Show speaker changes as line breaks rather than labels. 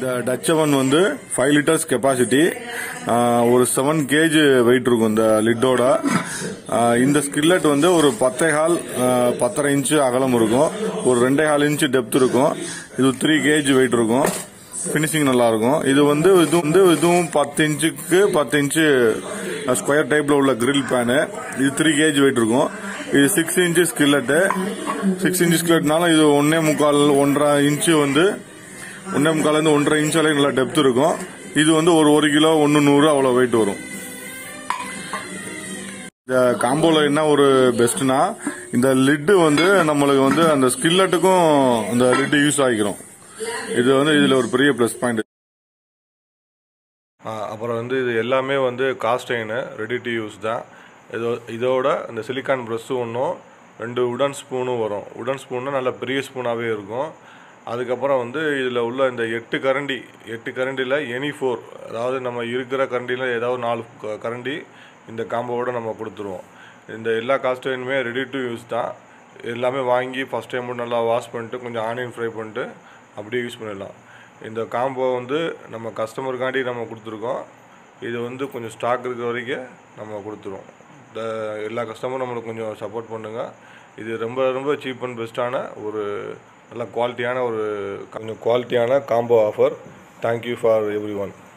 இந்த டச் அவன் வந்து ஃபைவ் லிட்டர்ஸ் கெப்பாசிட்டி ஒரு செவன் கேஜ் வெயிட் இருக்கும் இந்த லிட்டோட இந்த ஸ்கில்லட் வந்து ஒரு பத்தே கால் ஆஹ், பத்தரை இன்ச்சு அகலம் இருக்கும் ஒரு ரெண்டே கால் இன்ச்சு டெப்த் இருக்கும் இது த்ரீ கேஜ் வெயிட் இருக்கும் ஃபினிஷிங் நல்லா இருக்கும் இது வந்து இது வந்து இதுவும் பத்து இன்ச்சுக்கு பத்து இன்ச்சு ஸ்கொயர் டைப்ல உள்ள கிரில் பேனு இது த்ரீ கேஜ் வெயிட் இருக்கும் இது six inch skillet six inch ஸ்கில்லட்னால இது ஒன்னே முக்கால் ஒன்றரை இன்ச்சு வந்து ஒன்னே முக்கால் இருந்து ஒன்றரை இன்ச் வரைக்கும் நல்லா டெப்த் இருக்கும் இது வந்து ஒரு ஒரு கிலோ ஒன்று நூறு அவ்வளோ வெயிட் வரும் இந்த காம்போல என்ன ஒரு பெஸ்ட்னா இந்த லிட்டு வந்து நம்மளுக்கு வந்து அந்த ஸ்கில்லட்டுக்கும் அந்த லிட்டு யூஸ் ஆகிக்கிறோம் இது வந்து இதுல ஒரு பெரிய ப்ளஸ் பாயிண்ட்
அப்புறம் வந்து இது எல்லாமே வந்து cast iron ready to use தான் இதோ இதோட இந்த சிலிக்கான் ப்ரெஸ்ஸு ஒன்றும் ரெண்டு உடன் ஸ்பூனும் வரும் உடன் ஸ்பூன்னா நல்ல பெரிய ஸ்பூனாகவே இருக்கும் அதுக்கப்புறம் வந்து இதில் உள்ள இந்த எட்டு கரண்டி எட்டு கரண்டியில் எனி ஃபோர் அதாவது நம்ம இருக்கிற கரண்டியில் ஏதாவது நாலு க- கரண்டி இந்த காம்போவோட நம்ம கொடுத்துருவோம் இந்த எல்லா காஸ்டைனுமே ரெடி டு யூஸ் தான் எல்லாமே வாங்கி ஃபஸ்ட் டைம் மட்டும் நல்லா வாஷ் பண்ணிட்டு கொஞ்சம் ஆனியன் ஃப்ரை பண்ணிட்டு அப்படியே யூஸ் பண்ணிடலாம் இந்த காம்போ வந்து நம்ம கஸ்டமருக்காண்டி நம்ம கொடுத்துருக்கோம் இது வந்து கொஞ்சம் ஸ்டாக் இருக்கிற வரைக்கும் நம்ம கொடுத்துருவோம் இந்த எல்லா கஸ்டமரும் நம்மளுக்கு கொஞ்சம் சப்போர்ட் பண்ணுங்கள் இது ரொம்ப ரொம்ப சீப் அண்ட் பெஸ்ட்டான ஒரு நல்ல குவாலிட்டியான ஒரு கொஞ்சம் குவாலிட்டியான combo offer thank you for every one